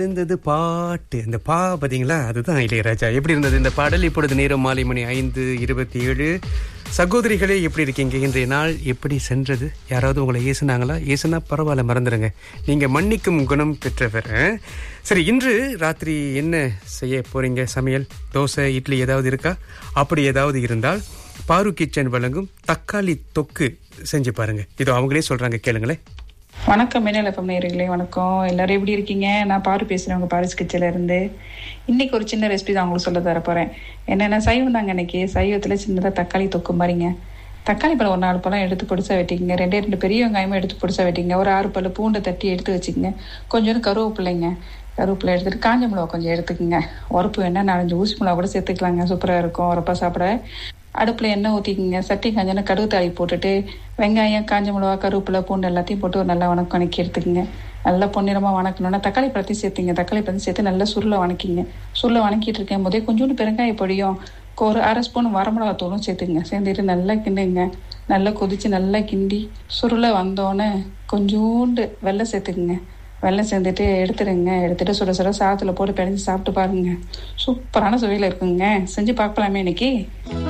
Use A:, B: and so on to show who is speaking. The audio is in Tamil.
A: இருந்தது பாட்டு இந்த பா பாத்தீங்களா அதுதான் இளையராஜா எப்படி இருந்தது இந்த பாடல் இப்பொழுது நேரம் மாலை மணி ஐந்து இருபத்தி ஏழு சகோதரிகளே எப்படி இருக்கீங்க இன்றைய நாள் எப்படி சென்றது யாராவது உங்களை ஏசுனாங்களா ஏசுனா பரவாயில்ல மறந்துடுங்க நீங்க மன்னிக்கும் குணம் பெற்றவர் ஆ? சரி இன்று ராத்திரி என்ன செய்ய போறீங்க சமையல் தோசை இட்லி ஏதாவது இருக்கா அப்படி ஏதாவது இருந்தால் பாரு கிச்சன் வழங்கும் தக்காளி தொக்கு செஞ்சு பாருங்க இதோ அவங்களே சொல்றாங்க கேளுங்களேன்
B: வணக்கம் மின்னல் எஃப்எம் நேயர்களே வணக்கம் எல்லாரும் எப்படி இருக்கீங்க நான் பாரு பேசுறேன் உங்க பாரிஸ் கிச்சல இருந்து இன்னைக்கு ஒரு சின்ன ரெசிபி தான் உங்களுக்கு சொல்ல தர போறேன் என்னென்ன சைவம் தாங்க இன்னைக்கு சைவத்துல சின்னதா தக்காளி தொக்கு மாதிரிங்க தக்காளி பழம் ஒரு நாலு பழம் எடுத்து பொடிசா வெட்டிக்கங்க ரெண்டே ரெண்டு பெரிய வெங்காயமும் எடுத்து பொடிசா வெட்டிங்க ஒரு ஆறு பல்லு பூண்டை தட்டி எடுத்து வச்சுக்கோங்க கொஞ்சோண்டு கருவேப்பிள்ளைங்க கருவேப்பிலை எடுத்துட்டு காஞ்ச மிளகா கொஞ்சம் எடுத்துக்கோங்க உரப்பு வேணா நாலஞ்சு ஊசி மிளகா கூட சேர்த்துக்கலாங்க சூப்பரா இருக்கும் உரப்பா சாப்பிட அடுப்புல எண்ணெய் ஊத்திக்கங்க சட்டி காஞ்சோன்னா கடுகு தாளி போட்டுட்டு வெங்காயம் காஞ்ச மிளகா கருவேப்பிலை பூண்டு எல்லாத்தையும் போட்டு ஒரு நல்லா வணக்கம் வணக்கி எடுத்துக்கங்க நல்லா பொன்னிறமா வணக்கணும்னா தக்காளி பழத்தையும் சேர்த்துங்க தக்காளி பழத்தையும் சேர்த்து நல்லா சுருளை வணக்கிங்க சுருளை வணக்கிட்டு இருக்கேன் போதே கொஞ்சோண்டு பெருங்காய பொடியும் ஒரு அரை ஸ்பூன் வரமிளகா தூளும் சேர்த்துங்க சேர்ந்துட்டு நல்லா கிண்டுங்க நல்லா கொதிச்சு நல்லா கிண்டி சுருளை வந்தோடனே கொஞ்சோண்டு வெள்ளை சேர்த்துக்குங்க வெள்ளம் சேர்ந்துட்டு எடுத்துடுங்க எடுத்துட்டு சுட சுட சாதத்துல போட்டு பிணைஞ்சு சாப்பிட்டு பாருங்க சூப்பரான சுவையில இருக்குங்க செஞ்சு பார்க்கலாமே இன்னைக்கு